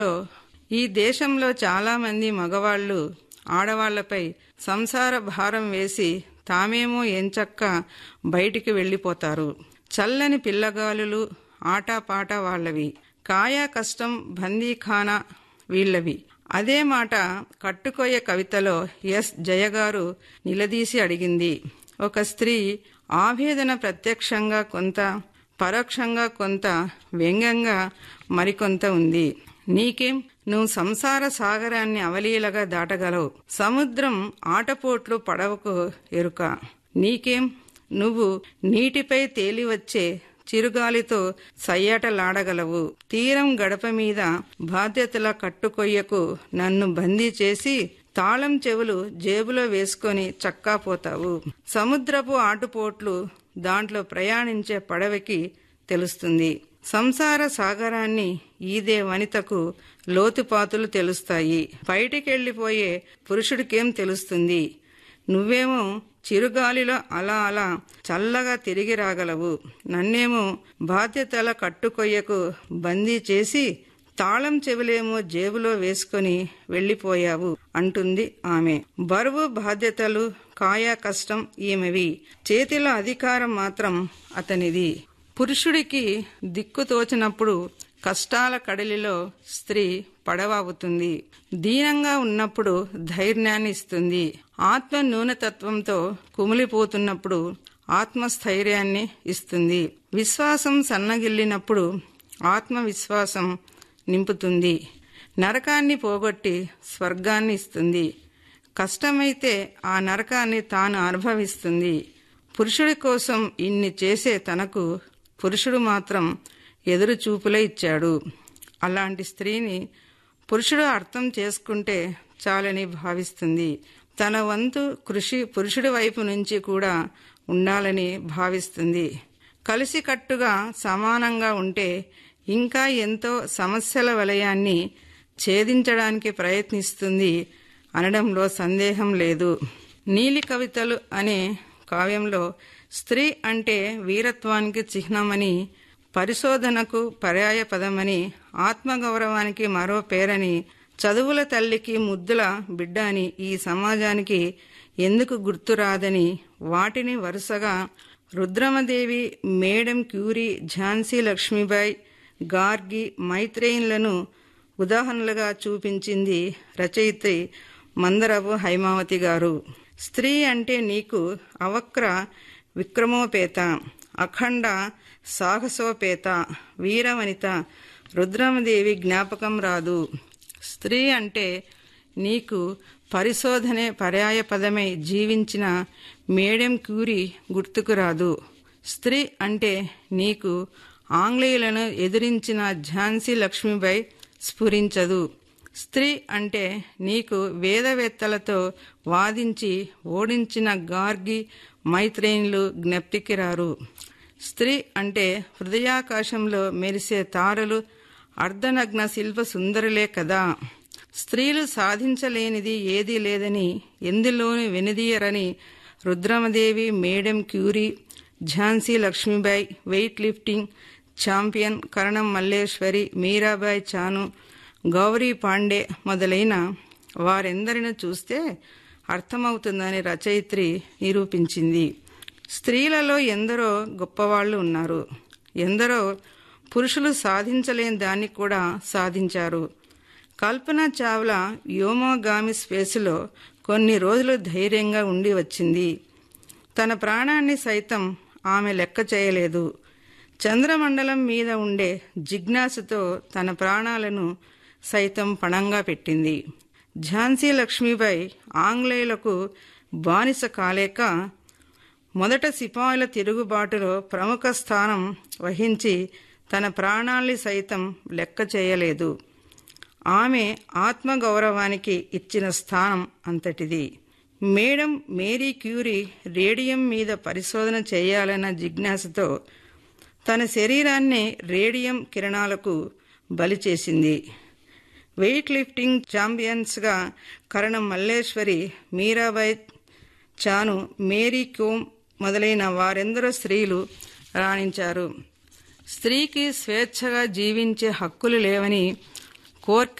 ఈ దేశంలో చాలామంది మగవాళ్ళు ఆడవాళ్లపై సంసార భారం వేసి తామేమో ఎంచక్క బయటికి వెళ్ళిపోతారు చల్లని పిల్లగాలులు ఆటాపాట వాళ్ళవి కాయా కష్టం బందీఖానా వీళ్ళవి అదే మాట కట్టుకొయ్య కవితలో ఎస్ జయగారు నిలదీసి అడిగింది ఒక స్త్రీ ఆవేదన ప్రత్యక్షంగా కొంత పరోక్షంగా కొంత వ్యంగ్యంగా మరికొంత ఉంది నీకేం నువ్వు సంసార సాగరాన్ని అవలీలగా దాటగలవు సముద్రం ఆటపోట్లు పడవకు ఎరుక నీకేం నువ్వు నీటిపై తేలివచ్చే చిరుగాలితో సయ్యాటలాడగలవు తీరం గడప మీద బాధ్యతల కట్టుకొయ్యకు నన్ను బందీ చేసి తాళం చెవులు జేబులో వేసుకొని చక్కాపోతావు సముద్రపు ఆటుపోట్లు దాంట్లో ప్రయాణించే పడవకి తెలుస్తుంది సంసార సాగరాన్ని ఈదే వనితకు లోతుపాతులు తెలుస్తాయి బయటికెళ్లిపోయే పురుషుడికేం తెలుస్తుంది నువ్వేమో చిరుగాలిలో అలా అలా చల్లగా తిరిగి రాగలవు నన్నేమో బాధ్యతల కట్టుకొయ్యకు బందీ చేసి తాళం చెవులేమో జేబులో వేసుకొని వెళ్లిపోయావు అంటుంది ఆమె బరువు బాధ్యతలు కాయా కష్టం ఈమెవి చేతిలో అధికారం మాత్రం అతనిది పురుషుడికి దిక్కు తోచినప్పుడు కష్టాల కడలిలో స్త్రీ పడవావుతుంది దీనంగా ఉన్నప్పుడు ధైర్యాన్ని ఇస్తుంది ఆత్మ న్యూనతత్వంతో కుమిలిపోతున్నప్పుడు ఆత్మస్థైర్యాన్ని ఇస్తుంది విశ్వాసం సన్నగిల్లినప్పుడు ఆత్మవిశ్వాసం నింపుతుంది నరకాన్ని పోగొట్టి స్వర్గాన్ని ఇస్తుంది కష్టమైతే ఆ నరకాన్ని తాను అనుభవిస్తుంది పురుషుడి కోసం ఇన్ని చేసే తనకు పురుషుడు మాత్రం ఎదురు చూపులే ఇచ్చాడు అలాంటి స్త్రీని పురుషుడు అర్థం చేసుకుంటే చాలని భావిస్తుంది తన వంతు కృషి పురుషుడి వైపు నుంచి కూడా ఉండాలని భావిస్తుంది కలిసికట్టుగా సమానంగా ఉంటే ఇంకా ఎంతో సమస్యల వలయాన్ని ఛేదించడానికి ప్రయత్నిస్తుంది అనడంలో సందేహం లేదు నీలి కవితలు అనే కావ్యంలో స్త్రీ అంటే వీరత్వానికి చిహ్నమని పరిశోధనకు పర్యాయ పదమని ఆత్మగౌరవానికి మరో పేరని చదువుల తల్లికి ముద్దుల బిడ్డ అని ఈ సమాజానికి ఎందుకు గుర్తురాదని వాటిని వరుసగా రుద్రమదేవి మేడం క్యూరీ ఝాన్సీ లక్ష్మీబాయి గార్గి మైత్రేయులను ఉదాహరణలుగా చూపించింది రచయిత్రి మందరపు హైమావతి గారు స్త్రీ అంటే నీకు అవక్ర విక్రమోపేత అఖండ సాహసోపేత వీరవనిత రుద్రమదేవి జ్ఞాపకం రాదు స్త్రీ అంటే నీకు పరిశోధనే పర్యాయ పదమై జీవించిన మేడం క్యూరీ గుర్తుకు రాదు స్త్రీ అంటే నీకు ఆంగ్లేయులను ఎదిరించిన ఝాన్సీ లక్ష్మీబాయి స్ఫురించదు స్త్రీ అంటే నీకు వేదవేత్తలతో వాదించి ఓడించిన గార్గి మైత్రేయులు జ్ఞప్తికి రారు స్త్రీ అంటే హృదయాకాశంలో మెరిసే తారలు అర్ధనగ్న శిల్ప సుందరులే కదా స్త్రీలు సాధించలేనిది ఏదీ లేదని ఎందులోనూ వెనుదీయరని Rudramadevi madam Curie Jhansi Lakshmibai weight lifting champion Karnam Malleswari Mirabai Chanu Gauri Pandey మొదలైన వారెందరిని చూస్తే అర్థమవుతుందని రచయిత్రి నిరూపించింది స్త్రీలలో ఎందరో గొప్పవాళ్లు ఉన్నారు ఎందరో పురుషులు సాధించలేని దాన్ని కూడా సాధించారు కల్పన చావ్లా వ్యోమోగామి స్పేసులో కొన్ని రోజులు ధైర్యంగా ఉండి వచ్చింది తన ప్రాణాన్ని సైతం ఆమె లెక్క చేయలేదు చంద్రమండలం మీద ఉండే జిజ్ఞాసుతో తన ప్రాణాలను సైతం పణంగా పెట్టింది ఝాన్సీ లక్ష్మీబాయి ఆంగ్లేయులకు బానిస కాలేక మొదట సిపాయిల తిరుగుబాటులో ప్రముఖ స్థానం వహించి తన ప్రాణాల్ని సైతం లెక్క చేయలేదు ఆమె ఆత్మగౌరవానికి ఇచ్చిన స్థానం అంతటిది మేడం మేరీ క్యూరీ రేడియం మీద పరిశోధన చేయాలన్న జిజ్ఞాసతో తన శరీరాన్ని రేడియం కిరణాలకు బలి చేసింది వెయిట్ లిఫ్టింగ్ ఛాంపియన్స్గా కరణం మల్లేశ్వరి మీరాబాయ్ చాను మేరీ కోమ్ మొదలైన వారెందరో స్త్రీలు రాణించారు స్త్రీకి స్వేచ్ఛగా జీవించే హక్కులు లేవని కోర్కె